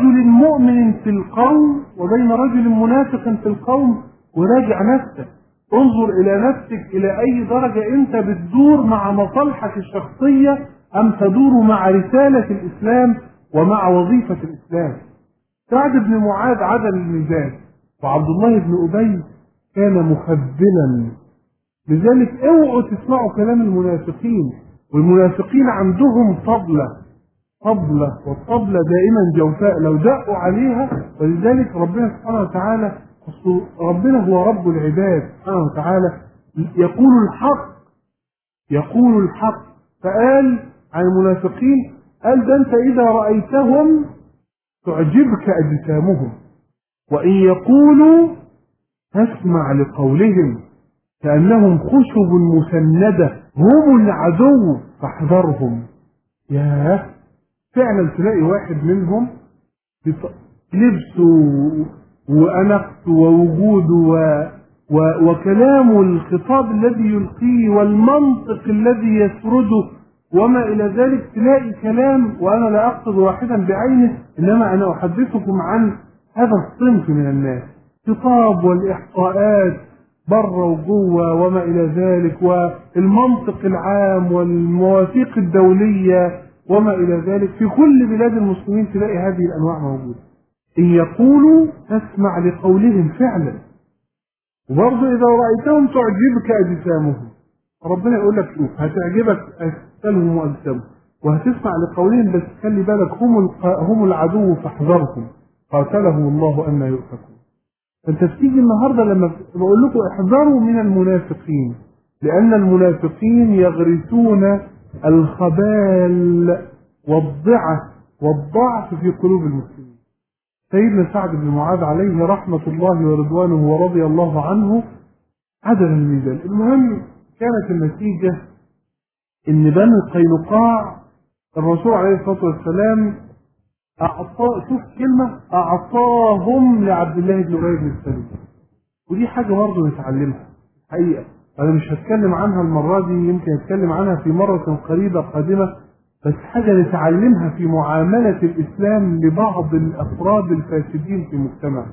رجل مؤمن في القوم وبين رجل منافق في القوم وراجع نفسك انظر الى نفسك الى اي درجة انت بتدور مع مصالحك الشخصية ام تدور مع رسالة الاسلام ومع وظيفة الاسلام سعد بن معاذ عدل الميزان وعبد الله بن ابي كان مخذلا لذلك اوعوا تسمعوا كلام المنافقين والمنافقين عندهم طبلة طبلة والطبلة دائما جوفاء لو دقوا عليها ولذلك ربنا سبحانه وتعالى ربنا هو رب العباد سبحانه وتعالى يقول الحق يقول الحق فقال عن المنافقين قال ده انت اذا رأيتهم تعجبك اجسامهم وان يقولوا تسمع لقولهم كأنهم خشب مسندة هم العدو فاحذرهم ياه فعلا تلاقي واحد منهم لبسه وأنقته ووجوده و... و... وكلامه الخطاب الذي يلقيه والمنطق الذي يسرده وما إلى ذلك تلاقي كلام وأنا لا أقصد واحدا بعينه إنما أنا أحدثكم عن هذا الصنف من الناس خطاب والإحصاءات بره وجوه وما إلى ذلك والمنطق العام والمواثيق الدولية وما إلى ذلك في كل بلاد المسلمين تلاقي هذه الأنواع موجودة إن يقولوا تسمع لقولهم فعلا وبرضه إذا رأيتهم تعجبك أجسامهم ربنا يقول لك شوف هتعجبك أجسامهم وأجسامهم وهتسمع لقولهم بس خلي بالك هم هم العدو فاحذرهم قاتلهم الله أن يؤفكون فانت بتيجي النهارده لما بقول لكم احذروا من المنافقين لان المنافقين يغرسون الخبال والضعف والضعف في قلوب المسلمين سيدنا سعد بن معاذ عليه رحمة الله ورضوانه ورضي الله عنه عدل الميزان المهم كانت النتيجة ان بني قينقاع الرسول عليه الصلاة والسلام أعطى شوف كلمة أعطاهم لعبد الله بن أبي بن السلول ودي حاجة برضه نتعلمها حقيقة أنا مش هتكلم عنها المرة دي يمكن أتكلم عنها في مرة قريبة قادمة بس حاجة نتعلمها في معاملة الإسلام لبعض الأفراد الفاسدين في المجتمع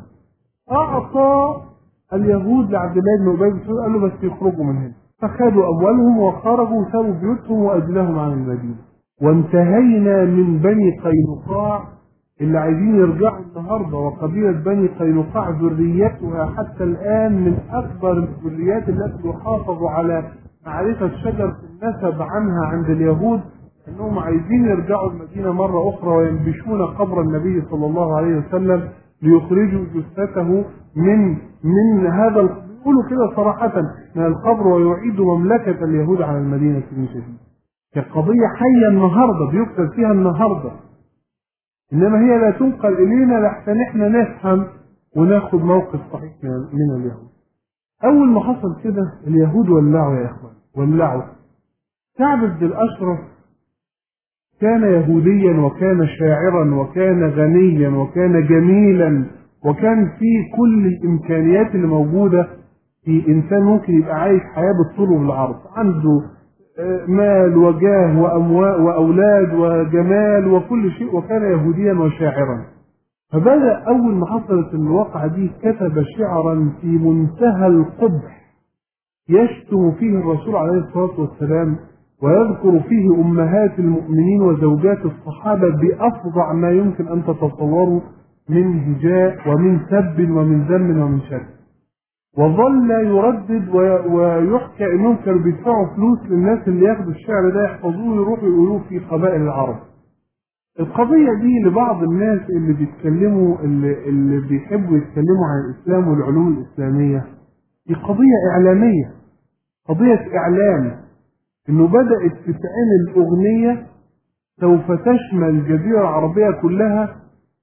أعطى اليهود لعبد الله بن أبي بن السلول قال له بس يخرجوا من هنا فخدوا أموالهم وخرجوا وسابوا بيوتهم وأجلهم عن المدينة وانتهينا من بني قينقاع اللي عايزين يرجعوا النهارده وقبيله بني قينقاع ذريتها حتى الان من اكبر الذريات التي يحافظ على معرفه شجره النسب عنها عند اليهود انهم عايزين يرجعوا المدينه مره اخرى وينبشون قبر النبي صلى الله عليه وسلم ليخرجوا جثته من من هذا يقولوا كده صراحه من القبر ويعيدوا مملكه اليهود على المدينه من جديد. كقضية حية النهاردة بيكتب فيها النهاردة إنما هي لا تنقل إلينا لحتى إحنا نفهم وناخد موقف صحيح من اليهود أول ما حصل كده اليهود ولعوا يا إخوان ولعوا كعب بن الأشرف كان يهوديا وكان شاعرا وكان غنيا وكان جميلا وكان فيه كل الإمكانيات اللي موجودة في إنسان ممكن يبقى عايش حياة بالطول والعرض عنده مال وجاه وأموال وأولاد وجمال وكل شيء وكان يهوديا وشاعرا فبدأ أول ما حصلت الواقعة دي كتب شعرا في منتهى القبح يشتم فيه الرسول عليه الصلاة والسلام ويذكر فيه أمهات المؤمنين وزوجات الصحابة بأفظع ما يمكن أن تتصوروا من هجاء ومن سب ومن ذم ومن شك وظل يردد ويحكى انهم كانوا بيدفعوا فلوس للناس اللي ياخدوا الشعر ده يحفظوه يروحوا يقولوه في قبائل العرب. القضية دي لبعض الناس اللي بيتكلموا اللي, اللي بيحبوا يتكلموا عن الإسلام والعلوم الإسلامية دي قضية إعلامية قضية إعلام إنه بدأت تتعمل أغنية سوف تشمل الجزيرة العربية كلها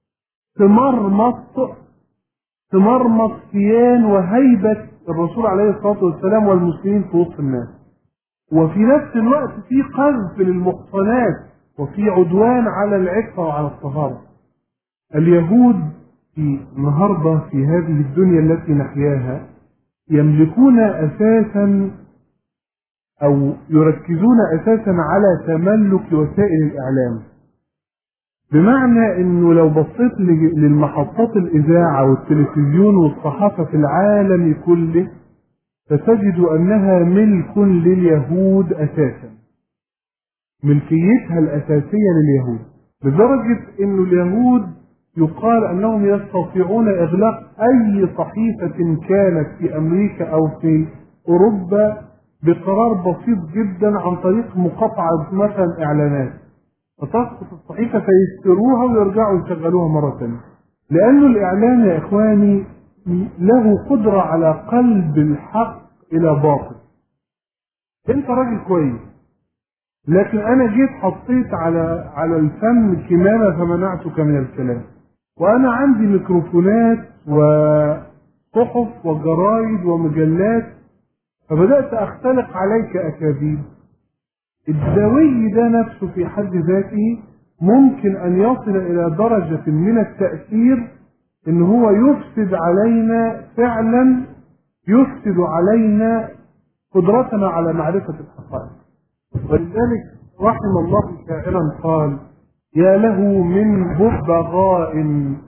تمرمط تمرمط كيان وهيبة الرسول عليه الصلاة والسلام والمسلمين في وسط الناس وفي نفس الوقت في قذف للمحصنات وفي عدوان على العفة وعلى الطهارة اليهود في النهاردة في هذه الدنيا التي نحياها يملكون أساسا أو يركزون أساسا على تملك وسائل الإعلام بمعنى انه لو بصيت ل- للمحطات الاذاعه والتلفزيون والصحافه في العالم كله فتجد انها ملك لليهود اساسا ملكيتها الاساسيه لليهود لدرجه انه اليهود يقال انهم يستطيعون اغلاق اي صحيفه كانت في امريكا او في اوروبا بقرار بسيط جدا عن طريق مقاطعه مثلا اعلانات فتسقط الصحيفه فيشتروها ويرجعوا يشغلوها مره ثانيه لأن الإعلام يا إخواني له قدرة على قلب الحق إلى باطل أنت راجل كويس لكن أنا جيت حطيت على على الفم كمامة فمنعتك من الكلام وأنا عندي ميكروفونات وصحف وجرايد ومجلات فبدأت أختلق عليك أكاذيب الدوي ده نفسه في حد ذاته ممكن أن يصل إلى درجة من التأثير إن هو يفسد علينا فعلا يفسد علينا قدرتنا على معرفة الحقائق ولذلك رحم الله شاعرا قال يا له من ببغاء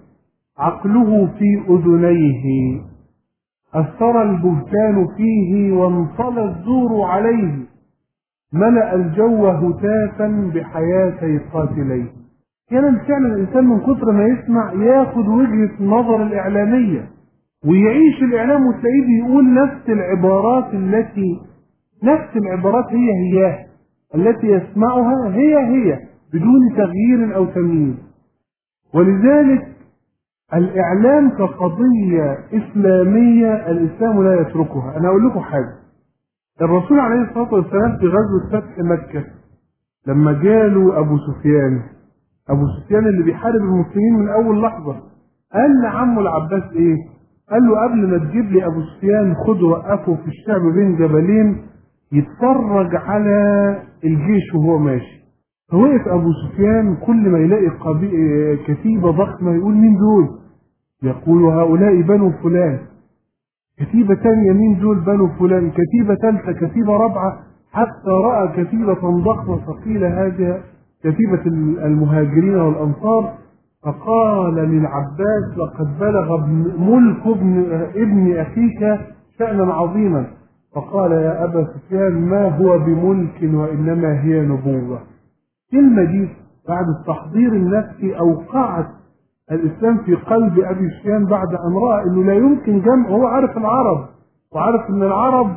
عقله في أذنيه أثر البهتان فيه وانطلى الزور عليه ملأ الجو هتافا بحياتي قاتليه كان فعلا الإنسان من كتر ما يسمع ياخد وجهة نظر الإعلامية ويعيش الإعلام وتلاقيه بيقول نفس العبارات التي نفس العبارات هي هي التي يسمعها هي هي بدون تغيير أو تمييز ولذلك الإعلام كقضية إسلامية الإسلام لا يتركها أنا أقول لكم حاجة الرسول عليه الصلاة والسلام في غزوة فتح مكة لما جاله أبو سفيان أبو سفيان اللي بيحارب المسلمين من أول لحظة قال لعمه العباس إيه؟ قال له قبل ما تجيب لي أبو سفيان خده وقفه في الشعب بين جبلين يتفرج على الجيش وهو ماشي فوقف أبو سفيان كل ما يلاقي قبي... كتيبة ضخمة يقول مين دول؟ يقول هؤلاء بنو فلان كتيبة تانية مين دول بنو فلان كتيبة ثالثة كتيبة رابعة حتى رأى كتيبة ضخمة فقيل هذه كتيبة المهاجرين والأنصار فقال للعباس لقد بلغ ابن- ملك ابن, ابن أخيك شأنا عظيما فقال يا أبا سفيان ما هو بملك وإنما هي نبوة الكلمة دي بعد التحضير النفسي أوقعت الإسلام في قلب أبي سفيان بعد أن رأى أنه لا يمكن جمع هو عارف العرب وعارف أن العرب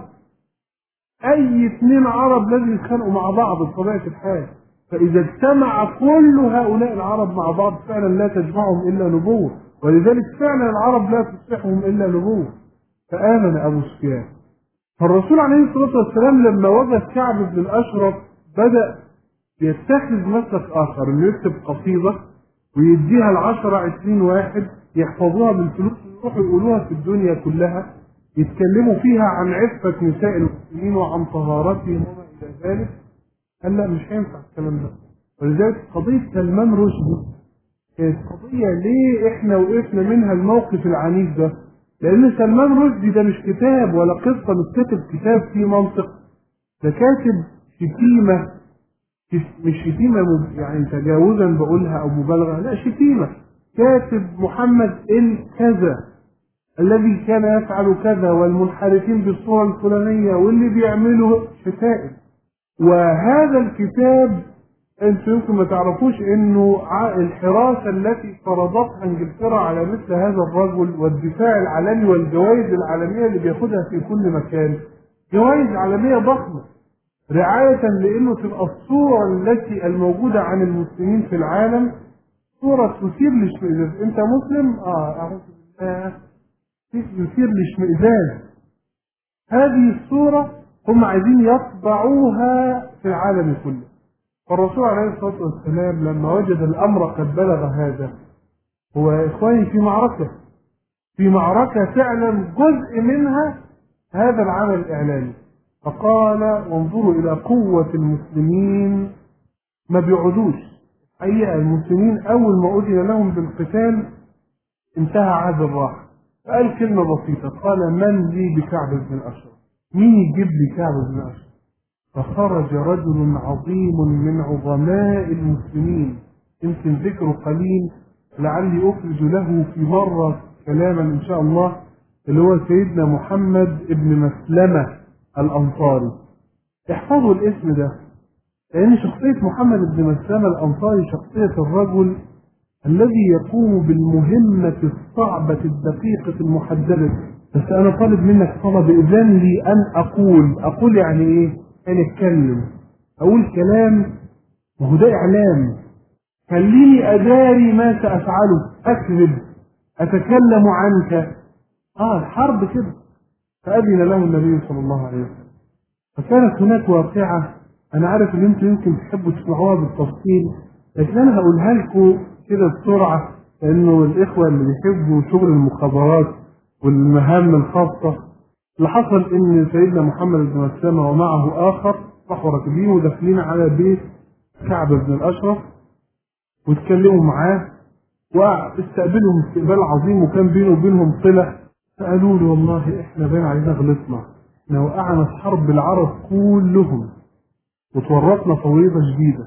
أي اثنين عرب لازم يتخانقوا مع بعض بطبيعة الحال فإذا اجتمع كل هؤلاء العرب مع بعض فعلا لا تجمعهم إلا نبوة ولذلك فعلا العرب لا تصلحهم إلا نبوة فآمن أبو سفيان فالرسول عليه الصلاة والسلام لما وجد كعب بن الأشرف بدأ يتخذ مسلك آخر إنه يكتب قصيدة ويديها العشرة عشرين واحد يحفظوها بالفلوس ويروحوا يقولوها في الدنيا كلها يتكلموا فيها عن عفة نساء المسلمين وعن طهارتهم وما إلى ذلك قال لا مش هينفع الكلام ده ولذلك قضية سلمان رشدي كانت قضية ليه احنا وقفنا منها الموقف العنيف ده لأن سلمان رشدي ده مش كتاب ولا قصة مش كاتب كتاب فيه منطق ده كاتب شتيمة مش شتيمة مب- يعني تجاوزا بقولها أو مبالغة لا شتيمة كاتب محمد الكذا الذي كان يفعل كذا والمنحرفين بالصورة الفلانية واللي بيعملوا شتائم وهذا الكتاب انتم يمكن ما تعرفوش انه ع- الحراسة التي فرضتها انجلترا على مثل هذا الرجل والدفاع العالمي والجوائز العالمية اللي بياخدها في كل مكان جوائز عالمية ضخمة رعاية لانه تبقى الصورة التي الموجودة عن المسلمين في العالم صورة تثير الاشمئزاز انت مسلم اه اعوذ بالله يثير الاشمئزاز هذه الصورة هم عايزين يطبعوها في العالم كله فالرسول عليه الصلاة والسلام لما وجد الأمر قد بلغ هذا هو يا إخواني في معركة في معركة فعلا جزء منها هذا العمل الإعلامي فقال وانظروا إلى قوة المسلمين ما بيعودوش حقيقة المسلمين أول ما أذن لهم بالقتال انتهى عهد الراحة فقال كلمة بسيطة قال من لي بكعب بن الأشرف مين يجيب لي كعب بن الأشرف فخرج رجل عظيم من عظماء المسلمين يمكن ذكره قليل لعلي أخرج له في مرة كلاما إن شاء الله اللي هو سيدنا محمد ابن مسلمة الأنصاري احفظوا الاسم ده لأن شخصية محمد بن مسلمة الأنصاري شخصية الرجل الذي يقوم بالمهمة الصعبة الدقيقة المحددة بس أنا طالب منك طلب إذن لي أن أقول أقول يعني إيه؟ أن أتكلم أقول كلام وهو ده إعلام خليني أداري ما سأفعله أكذب أتكلم عنك آه الحرب كده فأذن له النبي صلى الله عليه وسلم فكانت هناك واقعة أنا عارف إن أنتم يمكن تحبوا تسمعوها بالتفصيل لكن أنا هقولها لكم كده بسرعة لأنه الإخوة اللي بيحبوا شغل المخابرات والمهام الخاصة اللي حصل إن سيدنا محمد بن مسلمة ومعه آخر راحوا راكبين وداخلين على بيت كعب بن الأشرف واتكلموا معاه واستقبلهم استقبال عظيم وكان بينه وبينهم صلة فقالوا له والله احنا باين علينا غلطنا احنا وقعنا في حرب العرب كلهم وتورطنا توريطه شديده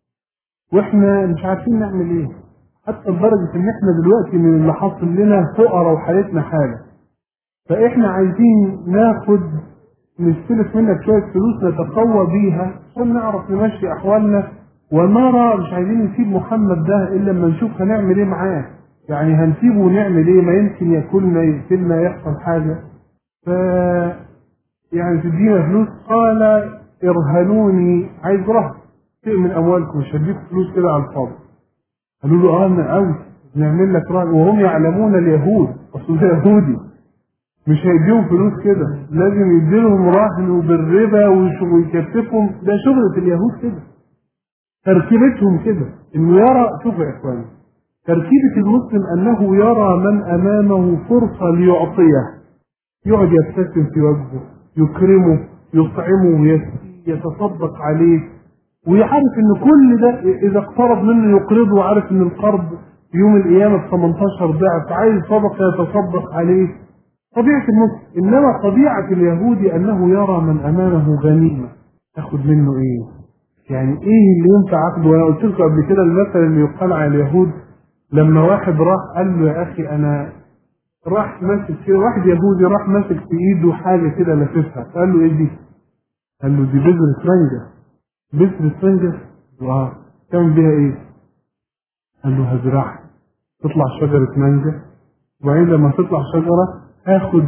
واحنا مش عارفين نعمل ايه حتى لدرجه ان احنا دلوقتي من اللي حاصل لنا فقراء وحالتنا حاله فاحنا عايزين ناخد نستلف منك شويه فلوس نتقوى بيها عشان نعرف نمشي احوالنا ونرى مش عايزين نسيب محمد ده الا لما نشوف هنعمل ايه معاه يعني هنسيبه ونعمل ايه ما يمكن ياكلنا يقتلنا يحصل حاجه ف يعني تدينا فلوس قال ارهنوني عايز رهن شيء من اموالكم مش هديك فلوس كده على الفاضي قالوا له اه انا قوي نعمل لك رهن وهم يعلمون اليهود اصل ده يهودي مش هيديهم فلوس كده لازم يديلهم رهن وبالربا ويكتفهم ده شغلة اليهود كده تركيبتهم كده انه يرى شوفوا يا اخواني تركيبة المسلم انه يرى من امامه فرصة ليعطيه يقعد يبتسم في وجهه يكرمه يطعمه يتصدق عليه ويعرف ان كل ده اذا اقترض منه يقرضه وعارف ان القرض يوم القيامه ب 18 ضعف عايز صدقه يتصدق عليه طبيعه المسلم انما طبيعه اليهودي انه يرى من امامه غنيمه تاخد منه ايه؟ يعني ايه اللي ينفع عقده وانا قلت لكم قبل كده المثل اللي يقال على اليهود لما واحد راح قال له يا اخي انا راح ماسك كده واحد يهودي راح ماسك في ايده حاجه كده لاففها قال له ايه دي؟ قال له دي بذرة مانجا بذرة مانجا؟ اه تعمل بيها ايه؟ قال له هزرعها تطلع شجرة مانجا وبعدين لما تطلع شجرة هاخد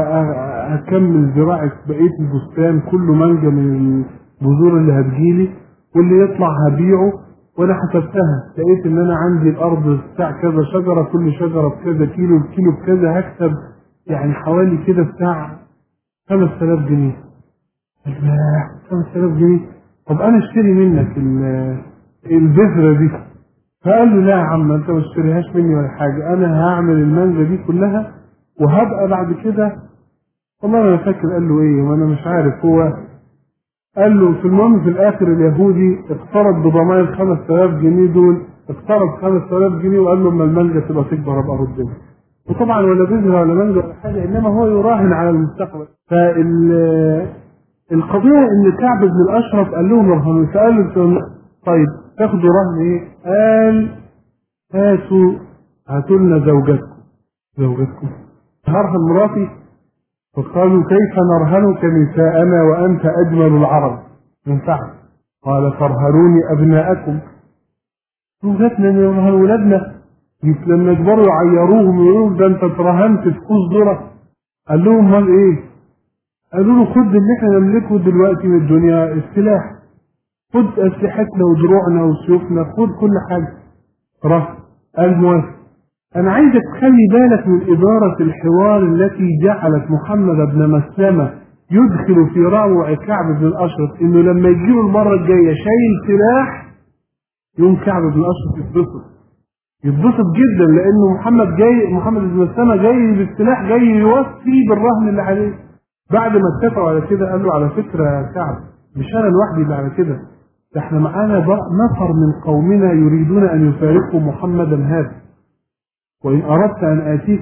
وهكمل زراعة بقية البستان كله مانجا من البذور اللي هتجيلي واللي يطلع هبيعه وانا حسبتها لقيت ان انا عندي الارض بتاع كذا شجره كل شجره بكذا كيلو الكيلو بكذا هكسب يعني حوالي كده بتاع 5000 جنيه الله 5000 جنيه طب انا اشتري منك البذره دي فقال له لا يا عم انت ما تشتريهاش مني ولا حاجه انا هعمل المانجا دي كلها وهبقى بعد كده والله انا فاكر قال له ايه وانا مش عارف هو قال له في المهم في الاخر اليهودي اقترض بضمان ال 5000 جنيه دول اقترض 5000 جنيه وقال له اما المانجا تبقى تكبر ابقى ردها وطبعا ولا بذره ولا مانجا ولا حاجه انما هو يراهن على المستقبل فال القضيه ان كعب بن الاشرف قال لهم ارهنوا فقال له طيب تاخدوا رهن ايه؟ قال هاتوا هاتوا لنا زوجتكم زوجتكم هرهن مراتي فقالوا كيف نرهنك نساءنا وأنت أجمل العرب ينفعك قال فارهنوني أبناءكم زوجاتنا نرهن ولادنا لما يكبروا يعيروهم ويقولوا ده انت اترهنت في كوز ذره قال لهم امال ايه؟ قالوا له خد اللي احنا نملكه دلوقتي من الدنيا السلاح خد اسلحتنا ودروعنا وسيوفنا خد كل حاجه رهن قال موافق أنا عايزك تخلي بالك من إدارة الحوار التي جعلت محمد بن مسلمة يدخل في روع كعب بن الأشرف إنه لما يجيله المرة الجاية شايل سلاح يوم كعب بن الأشرف يتبسط يتبسط جدا لأنه محمد جاي محمد بن مسلمة جاي بالسلاح جاي يوفي بالرهن اللي عليه بعد ما اتفقوا على كده قال له على فكرة يا كعب مش أنا لوحدي اللي على كده ده احنا معانا نفر من قومنا يريدون أن يفارقوا محمدا هذا وإن أردت أن آتيك